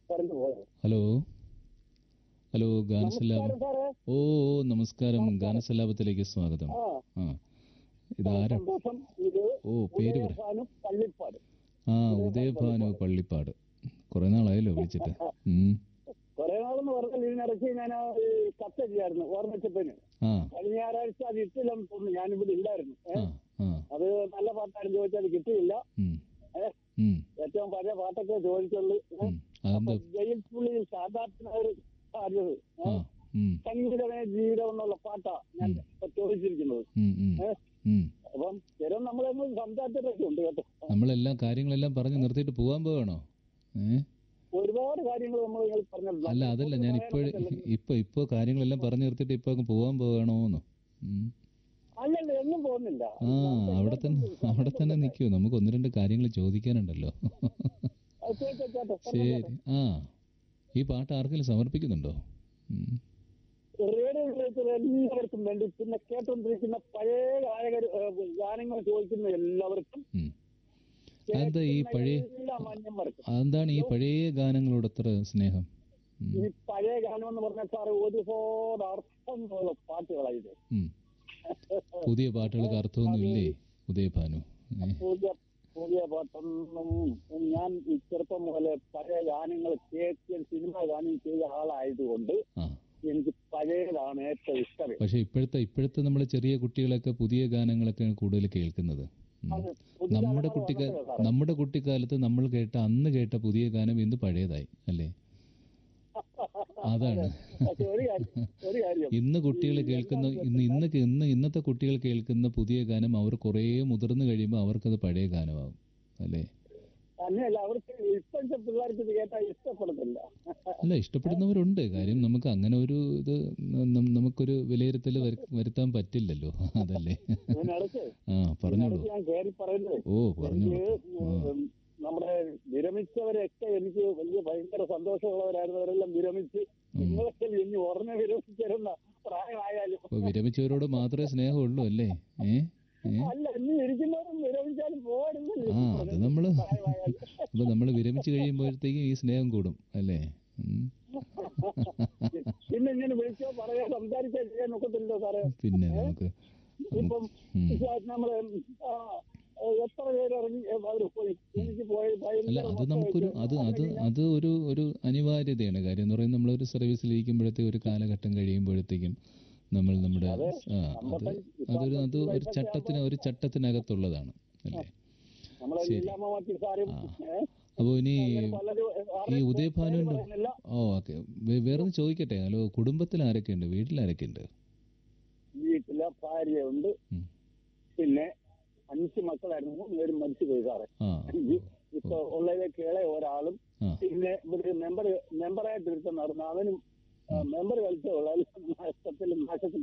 പറഞ്ഞു പോയത് hello hello ഗാനസലാപം നമസ്കാരം സാറേ ഓ ഓ, നമസ്കാരം ഗാനസലാപത്തിലേക്ക് സ്വാഗതം ആ ആ ഇതാരാ സന്തോഷം ഇത് ഓ പേര് പറ ഉദയഭാനു പള്ളിപ്പാട് ആ ഉദയഭാനു പള്ളിപ്പാട് കുറെ നാളായല്ലോ വിളിച്ചിട്ട് ഉം. കുറെ നാളെന്ന് പറഞ്ഞാൽ ഇതിനിടയ്ക്ക് ഞാൻ ആ ഈ കത്തെഴുതിയായിരുന്നു ഓർമ്മിച്ചപ്പന് ആ കഴിഞ്ഞ ഞായറാഴ്ച അത് ഇട്ടില്ലെന്ന് തോന്നുന്നു ഞാനിവിടെ ഇല്ലായിരുന്നു ഏ? ആ ആ അത് നല്ല പാട്ടാണ് ചോദിച്ചാൽ അത് കിട്ടിയില്ല ഉം, ഏ? ഉം, ഏറ്റവും പഴയ പാട്ടൊക്കെ ചോദിച്ചുള്ളൂ ഏ? ഉം. അതെന്താ അപ്പൊ ജയിൽ പുള്ളിയിൽ സാധാരണ സാധ്യത ആ ഉം, സംഗീതമേ ജീവിതം എന്നുള്ള പാട്ടാ ഞാൻ ഇപ്പൊ ചോദിച്ചിരിക്കുന്നത് ഉം, ഉം, ഏ? ഉം. അപ്പം സ്ഥിരം നമ്മളൊന്നും സംസാരിച്ചിട്ടൊക്കെ ഉണ്ട് കേട്ടോ നമ്മളെല്ലാം കാര്യങ്ങളെല്ലാം പറഞ്ഞ് നിർത്തിയിട്ട് പോകാൻ പോവാണോ ഏ ഒരുപാട് കാര്യങ്ങൾ നമ്മൾ നിങ്ങൾ പറഞ്ഞല്ലോ അല്ല അതല്ല ഞാൻ ഇപ്പോഴേ ഇപ്പൊ ഇപ്പൊ കാര്യങ്ങളെല്ലാം പറഞ്ഞു നിർത്തിയിട്ട് ഇപ്പൊ അങ്ങ് പോകാൻ പോകണോന്ന് ഉം. അല്ലല്ല എങ്ങും പോകുന്നില്ല ആ അവിടെ തന്നെ അവിടെ തന്നെ നിൽക്കൂ നമുക്ക് ഒന്ന് രണ്ട് കാര്യങ്ങൾ ചോദിക്കാനുണ്ടല്ലോ അത് കേട്ടോ, കേട്ടോ. ശരി ആ ഈ പാട്ട് ആർക്കെങ്കിലും സമർപ്പിക്കുന്നുണ്ടോ ഉം. റേഡിയോ വിളിച്ചത് എല്ലാവർക്കും വേണ്ടി പിന്നെ കേട്ടോണ്ടിരിക്കുന്ന പഴയ ഗായകർ ഗാനങ്ങൾ ചോദിക്കുന്ന എല്ലാവർക്കും ഉം. അതെന്താ ഈ പഴയ എല്ലാ മാന്യന്മാർക്കും അതെന്താണ് ഈ പഴയ ഗാനങ്ങളോട് അത്ര സ്നേഹം ഉം. ഈ പഴയ ഗാനം എന്ന് പറഞ്ഞാൽ സാറ് ഒരുപാട് അർത്ഥങ്ങളുള്ള പാട്ടുകളായത് ഉം. പുതിയ പാട്ടുകൾക്ക് അർത്ഥമൊന്നും ഇല്ലേ ഉദയഭാനു ഏ? പുതിയ പുതിയ പാട്ടൊന്നും ഞാൻ ഈ ചെറുപ്പം മുതലേ പഴയ ഗാനങ്ങൾ കേൾക്കുകയും സിനിമ ഗാനം ചെയ്ത ആളായതുകൊണ്ട് ആ എനിക്ക് പഴയതാണ് ഏറ്റവും ഇഷ്ടം പക്ഷെ ഇപ്പോഴത്തെ ഇപ്പോഴത്തെ നമ്മളെ ചെറിയ കുട്ടികളൊക്കെ പുതിയ ഗാനങ്ങളൊക്കെയാണ് കൂടുതൽ കേൾക്കുന്നത് ഉം. അത് പുതിയ നമ്മുടെ തലമുറ കുട്ടിക്കാ വന്നതല്ലേ സാറേ? നമ്മുടെ കുട്ടിക്കാലത്ത് നമ്മൾ കേട്ട അന്ന് കേട്ട പുതിയ ഗാനം ഇന്ന് പഴയതായി അല്ലേ അതാണ് പക്ഷെ ഒരു കാര്യം ഒരു കാര്യം ഇന്ന് കുട്ടികൾ കേൾക്കുന്ന ഇന്ന് ഇന്ന് കേ- ഇന്ന് ഇന്നത്തെ കുട്ടികൾ കേൾക്കുന്ന പുതിയ ഗാനം അവർ കുറേ മുതിർന്നു കഴിയുമ്പോൾ അവർക്കത് പഴയ ഗാനമാവും അല്ലേ തന്നെയല്ല അവർക്ക് ഇപ്പോഴത്തെ പിള്ളേർക്ക് ഇത് കേട്ടാൽ ഇഷ്ടപ്പെടത്തില്ല അല്ല ഇഷ്ടപ്പെടുന്നവരുണ്ട് കാര്യം നമുക്ക് അങ്ങനെ ഒരു ഇത് ന- നമുക്കൊരു വിലയിരുത്തൽ വരു- വരുത്താൻ പറ്റില്ലല്ലോ അതല്ലേ ഇതിനിടയ്ക്ക് ആ പറഞ്ഞോളൂ ഇതിനിടയ്ക്ക് ഞാൻ കയറി പറയുന്നത് ഓ പറഞ്ഞോളൂ എനിക്ക് ഉം, നമ്മുടെ വിരമിച്ചവരെയൊക്കെ എനിക്ക് വലിയ ഭയങ്കര സന്തോഷമുള്ളവരായിരുന്നവരെല്ലാം വിരമിച്ച് നിങ്ങളൊക്കെ ഇനി ഓർമ്മ വിരമിച്ചിരുന്ന പ്രായമായാലും അപ്പൊ വിരമിച്ചവരോട് മാത്രമേ സ്നേഹമുള്ളൂ അല്ലേ ഏ ഏ അല്ല ഇനി ഇരിക്കുന്നവരും വിരമിച്ചാലും പോരുന്നില്ല ആ അത് നമ്മള് അപ്പൊ നമ്മൾ വിരമിച്ചു കഴിയുമ്പോഴത്തേക്കും ഈ സ്നേഹം കൂടും അല്ലേ ഉം. പിന്നെ ഇങ്ങനെ വിളിച്ചോ പറയാ സംസാരിച്ചാൽ ചെയ്യാൻ ഒക്കത്തില്ലോ സാറേ പിന്നെ നമുക്ക് ഇപ്പം ഉം. നമ്മള് ആ, എത്ര പേര് ഇറങ്ങി അവർ പോയി എനിക്ക് പോയി അല്ല ഭയങ്കര അത് നമുക്കൊരു അത് അത് അത് ഒരു ഒരു അനിവാര്യതയാണ് കാര്യം എന്ന് പറയുന്നത് നമ്മളൊരു സർവീസിലിരിക്കുമ്പോഴത്തേക്ക് ഒരു കാലഘട്ടം കഴിയുമ്പോഴത്തേക്കും നമ്മൾ നമ്മുടെ ആ അത് അതൊരു അത് ഒരു ചട്ടത്തിന് ഒരു ചട്ടത്തിനകത്തുള്ളതാണ് അല്ലേ നമ്മളെ ലീലാമ്മ സാരും ഏഹ്, അപ്പോൾ ഇനി പലരും ഈ ഉദയഭാനുവിൻ്റെ പറയുന്നില്ല ഓ ഓക്കെ വേറെ ഒന്ന് ചോദിക്കട്ടെ ഹലോ കുടുംബത്തിൽ ആരൊക്കെയുണ്ട് വീട്ടിൽ ആരൊക്കെയുണ്ട് വീട്ടിലെ ഭാര്യയുണ്ട് ഉം. പിന്നെ അഞ്ച് മക്കളായിരുന്നു മൂന്ന് പേരും മരിച്ചു പോയി സാറേ ആ ഇപ്പൊ ഉള്ളതിലെ കേളെ ഒരാളും ആ പിന്നെ ഇവിടെ മെമ്പർ മെമ്പറായിട്ട് ഇരുത്തുന്ന നടന്ന അവനും